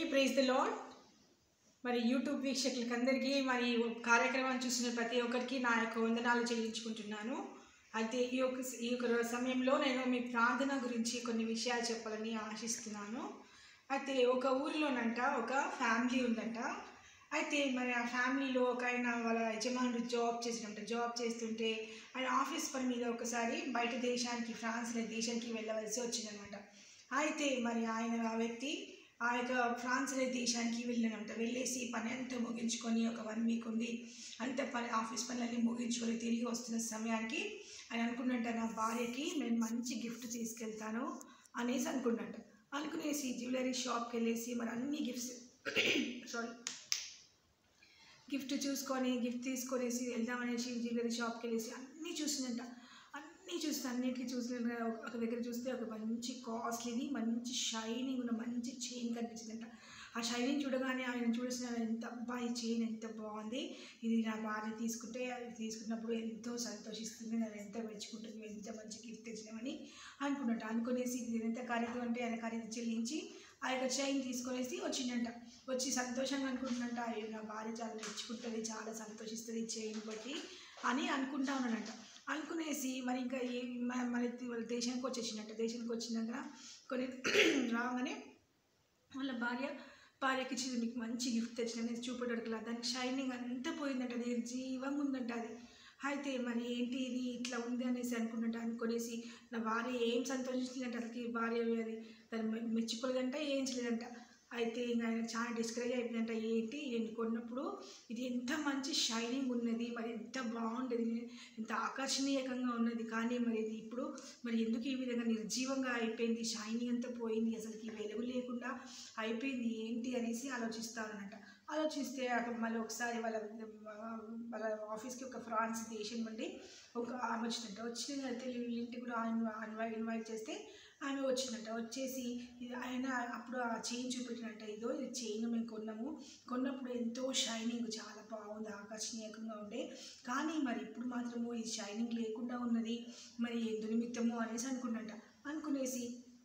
Praise the lord మరి YouTube వీక్షకులకి అందరికీ మరి ఈ కార్యక్రమాన్ని చూసిన ప్రతి ఒక్కరికి నా యొక్క వందనాలు చెల్లించుకుంటున్నాను అయితే ఈ యొక్క ఈ యొక్క సమయంలో నేను మీ ప్రార్థన గురించి కొన్ని విషయాలు చెప్పాలని ఆశిస్తున్నాను అయితే ఒక ఊరిలోనంట ఒక ఫ్యామిలీ ఉందంట అయితే మరి ఆ ఫ్యామిలీలో ఒక ఆయన వాళ్ళ యజమానుడు జాబ్ చేసినట్ట జాబ్ చేస్తుంటే ఆయన ఆఫీస్ పని మీద ఒకసారి బయట దేశానికి ఫ్రాన్స్ అనే దేశానికి వెళ్ళవలసి వచ్చిందనమాట అయితే మరి ఆయన ఆ వ్యక్తి ఆ యొక్క ఫ్రాన్స్ అనే దేశానికి వెళ్ళినమాట వెళ్ళేసి పని అంతా ముగించుకొని ఒక వన్ వీక్ ఉంది అంత పని ఆఫీస్ పనులన్నీ ముగించుకొని తిరిగి వస్తున్న సమయానికి ఆయన అనుకున్నట్ట నా భార్యకి నేను మంచి గిఫ్ట్ తీసుకెళ్తాను అనేసి అనుకున్నట్ట అనుకునేసి జ్యువెలరీ షాప్కి వెళ్ళేసి మరి అన్ని గిఫ్ట్స్ సారీ గిఫ్ట్ చూసుకొని గిఫ్ట్ తీసుకొనేసి వెళ్దామనేసి జ్యువెలరీ షాప్కి వెళ్ళేసి అన్నీ చూసిందంట అన్నీ చూస్తే అన్నిటికీ చూసిన ఒక దగ్గర చూస్తే ఒక మంచి కాస్ట్లీది మంచి షైనింగ్ ఉన్న మంచి చైన్ కనిపించిందంట ఆ షైనింగ్ చూడగానే ఆయన చూసిన ఎంత అబ్బాయి చైన్ ఎంత బాగుంది ఇది నా భార్య తీసుకుంటే అది తీసుకున్నప్పుడు ఎంతో సంతోషిస్తుంది నేను ఎంత మెచ్చుకుంటుంది ఎంత మంచి గిఫ్ట్ తెచ్చినామని అనుకున్నట్టు అనుకునేసి ఇది ఎంత ఖరీదు అంటే ఆయన ఖరీదు చెల్లించి ఆ యొక్క చైన్ తీసుకొనేసి వచ్చిందంట వచ్చి సంతోషంగా అనుకుంటున్నట్ట "అయ్యో, నా భార్య చాలా మెచ్చుకుంటుంది చాలా సంతోషిస్తుంది ఈ చైన్ బట్టి అని అనుకుంటా ఉన్నానంట అనుకునేసి మరి ఇంకా ఏ మ- మరి వాళ్ళ దేశానికి వచ్చేసిందంట దేశానికి వచ్చినాక కొన్ని రాగానే వాళ్ళ భార్య భార్యకి ఇచ్చింది మీకు మంచి గిఫ్ట్ తెచ్చిన నేను చూపడట్లా దానికి షైనింగ్ అంతా పోయిందంట అది జీవంగా ఉందంట అది అయితే మరి ఏంటి ఇది ఇట్లా ఉంది అనేసి అనుకున్నట్టు అనుకునేసి నా భార్య ఏం సంతోషించిందంట అసలు భార్య అది దాన్ని మె- మెచ్చుకోలేదంట ఏం చేయలేదంట అయితే ఇంకా ఆయన చాలా డిస్కరేజ్ అయిపోయిందంట ఏంటి నేను కొన్నప్పుడు ఇది ఎంత మంచి షైనింగ్ ఉన్నది మరి ఎంత బాగుండేది ఎంత ఆకర్షణీయకంగా ఉన్నది కానీ మరి ఇది ఇప్పుడు మరి ఎందుకు ఈ విధంగా నిర్జీవంగా అయిపోయింది షైనింగ్ అంతా పోయింది అసలుకి వెలుగు లేకుండా అయిపోయింది ఏంటి అనేసి ఆలోచిస్తానన్నట ఆలోచిస్తే అక్కడ మళ్ళీ ఒకసారి వాళ్ళ వాళ్ళ ఆఫీస్కి ఒక ఫ్రాన్స్ దేశం నుండి ఒక ఆమె వచ్చిందంట వచ్చిన అయితే వీళ్ళ ఇంటికి కూడా ఇన్వైట్ ఇన్వైట్ చేస్తే ఆమె వచ్చిందంట వచ్చేసి ఇది ఆయన అప్పుడు ఆ చైన్ చూపెట్టినట్ట ఇదో ఇది చైన్ మేము కొన్నాము కొన్నప్పుడు ఎంతో షైనింగ్ చాలా బాగుంది ఆకర్షణీయంగా ఉండే కానీ మరి ఇప్పుడు మాత్రము ఈ షైనింగ్ లేకుండా ఉన్నది మరి ఎందు నిమిత్తము అనేసి అనుకున్నట్ట అనుకునేసి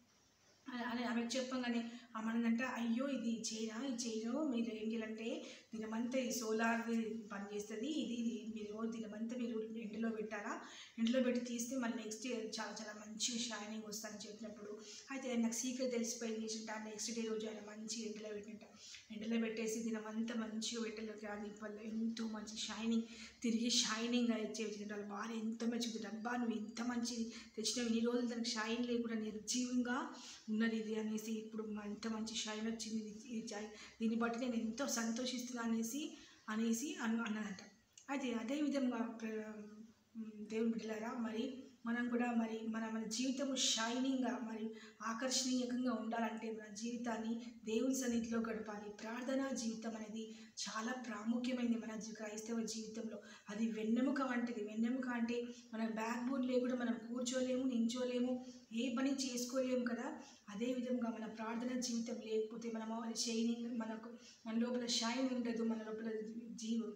అని- అని ఆమెకు చెప్పగానే ఆమె అన్నదంట అయ్యో ఇది చైనా ఈ చైను మీరు ఏం చేయాలంటే దినమంతా ఈ సోలార్ పనిచేస్తుంది ఇది ఇది మీరు దినమంతా మీరు ఎండలో పెట్టాలా ఎండలో పెట్టి తీస్తే మళ్ళీ నెక్స్ట్ డే చాలా చాలా మంచి షైనింగ్ వస్తుందని చెప్పినప్పుడు అయితే ఆయన నాకు సీక్రెట్ తెలిసిపోయింది ఏంటంటే ఆ నెక్స్ట్ డే రోజు ఆయన మంచి ఎండలో పెట్టినట్ట ఎండలో పెట్టేసి దినమంతా మంచిగా పెట్టలో కానీ పళ్ళు ఎంతో మంచి షైనింగ్ తిరిగి షైనింగ్ ఇచ్చే వాళ్ళ భార్య ఎంతో మెచ్చుకుంటుంది అబ్బా నువ్వు ఇంత మంచి తెచ్చినావు ఇన్ని రోజులు దానికి షైన్ లేకుండా నిర్జీవంగా ఉన్నది ఇది అనేసి ఇప్పుడు మ- ఎంత మంచి షైన్ వచ్చింది ఇది- ఈ చై- దీన్ని బట్టి నేను ఎంతో సంతోషిస్తున్నా అనేసి అనేసి అన్న అన్నదంట అయితే అదే విధంగా ప్ర- మ్, దేవుని బిడ్డలారా మరి మనం కూడా మరి మన మన జీవితము షైనింగ్గా మరి ఆకర్షణీయంగా ఉండాలంటే మన జీవితాన్ని దేవుని సన్నిధిలో గడపాలి ప్రార్థనా జీవితం అనేది చాలా ప్రాముఖ్యమైనది మన జీ- క్రైస్తవ జీవితంలో అది వెన్నెముక వంటిది వెన్నెముక అంటే మన బ్యాక్ బోన్ లేకుండా మనం కూర్చోలేము నించోలేము ఏ పని చేసుకోలేము కదా అదే విధంగా మన ప్రార్థన జీవితం లేకపోతే మనము అది షైనింగ్ మనకు మన లోపల షైన్ ఉండదు మన లోపల జీవం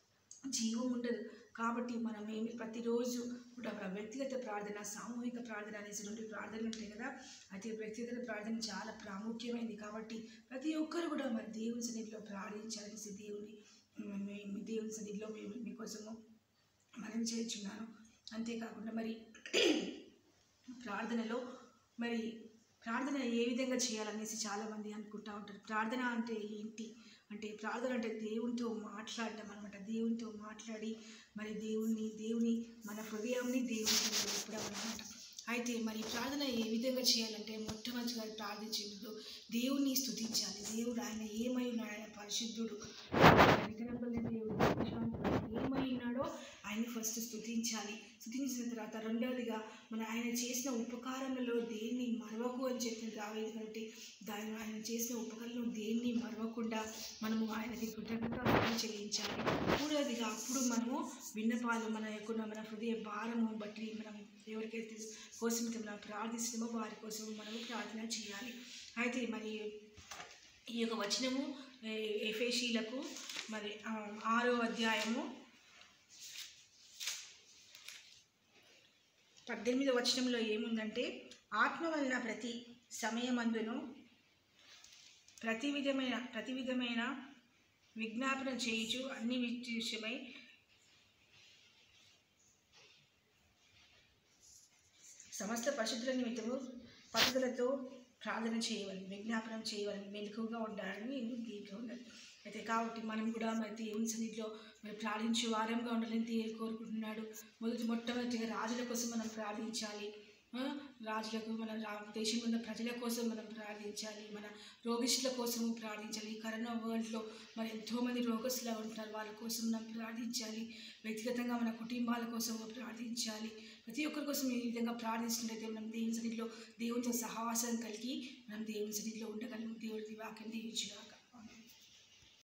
జీవం ఉండదు కాబట్టి మనం ఏమి ప్రతిరోజు కూడా మన వ్యక్తిగత ప్రార్థన సామూహిక ప్రార్థన అనేసి రెండు ప్రార్థనలు ఉంటాయి కదా అయితే వ్యక్తిగత ప్రార్థన చాలా ప్రాముఖ్యమైనది కాబట్టి ప్రతి ఒక్కరు కూడా మరి దేవుని సన్నిధిలో ప్రార్థించాలనేసి దేవుని మీ- మీ దేవుని సన్నిధిలో మేము మీకోసము మనం చేర్చున్నాను అంతేకాకుండా మరి ప్రార్థనలో మరి ప్రార్థన ఏ విధంగా చేయాలనేసి చాలామంది అనుకుంటా ఉంటారు ప్రార్థన అంటే ఏంటి అంటే ప్రార్థన అంటే దేవునితో మాట్లాడడం అనమాట దేవునితో మాట్లాడి మరి దేవుని దేవుని మన హృదయాన్ని దేవునితో నింపడం అనమాట అయితే మరి ప్రార్థన ఏ విధంగా చేయాలంటే మొట్టమొదటిగా ప్రార్థించినప్పుడు దేవుని స్తుతించాలి దేవుడు ఆయన ఏమై ఉన్నాడు ఆయన పరిశుద్ధుడు ఆయన నికరంబులైన దేవుడు ప్రశాంతుడు. ఏమై ఉన్నాడో ఆయన ఫస్ట్ స్తుతించాలి స్తుతించిన తర్వాత రెండవదిగా మన ఆయన చేసిన ఉపకారములలో దేన్ని మరవకు అని చెప్పిన దావేది కంటే దాని ఆయన చేసిన ఉపకారంలో దేన్ని మరవకుండా మనము ఆయనకి కృతజ్ఞతలు చెల్లించాలి మూడవదిగా అప్పుడు మనము విన్నపాలు మన యొక్క మన హృదయ భారము బట్టి మనం ఎవరికైతే కోసం మనం ప్రార్థిస్తున్నామో వారి కోసం మనము ప్రార్థన చేయాలి అయితే మరి ఈ యొక్క వచనము ఏ- ఎఫేషీలకు మరి ఆ, ఆరో అధ్యాయము పద్దెనిమిదో వచనంలో ఏముందంటే ఆత్మ వలన ప్రతి సమయమందును ప్రతి విధమైన ప్రతి విధమైన విజ్ఞాపన చేయుచు అన్ని విషయమై సమస్త పరిశుద్ధుల నిమిత్తము పద్ధతులతో ప్రార్థన చేయవలని విజ్ఞాపనం చేయవలని మెలకుగా ఉండాలని దీంట్లో ఉన్నది అయితే కాబట్టి మనం కూడా మరి దేవుని సన్నిధిలో మరి ప్రార్థించే వారంగా ఉండాలని దేవుడు కోరుకుంటున్నాడు మొదటి మొట్టమొదటిగా రాజుల కోసం మనం ప్రార్థించాలి ఆ, రాజులకు మన రా దేశంలో ఉన్న ప్రజల కోసం మనం ప్రార్థించాలి మన రోగిష్ల కోసం ప్రార్థించాలి ఈ కరోనా వరల్డ్లో మరి ఎంతోమంది రోగస్తులు ఉంటున్నారు వాళ్ళ కోసం మనం ప్రార్థించాలి వ్యక్తిగతంగా మన కుటుంబాల కోసం ప్రార్థించాలి ప్రతి ఒక్కరి కోసం ఈ విధంగా ప్రార్థిస్తున్నట్లయితే మనం దేవుని సన్నిధిలో దేవునితో సహవాసం కలిగి మనం దేవుని సన్నిధిలో ఉండగలము దేవుడి వాక్యం దీవించుగా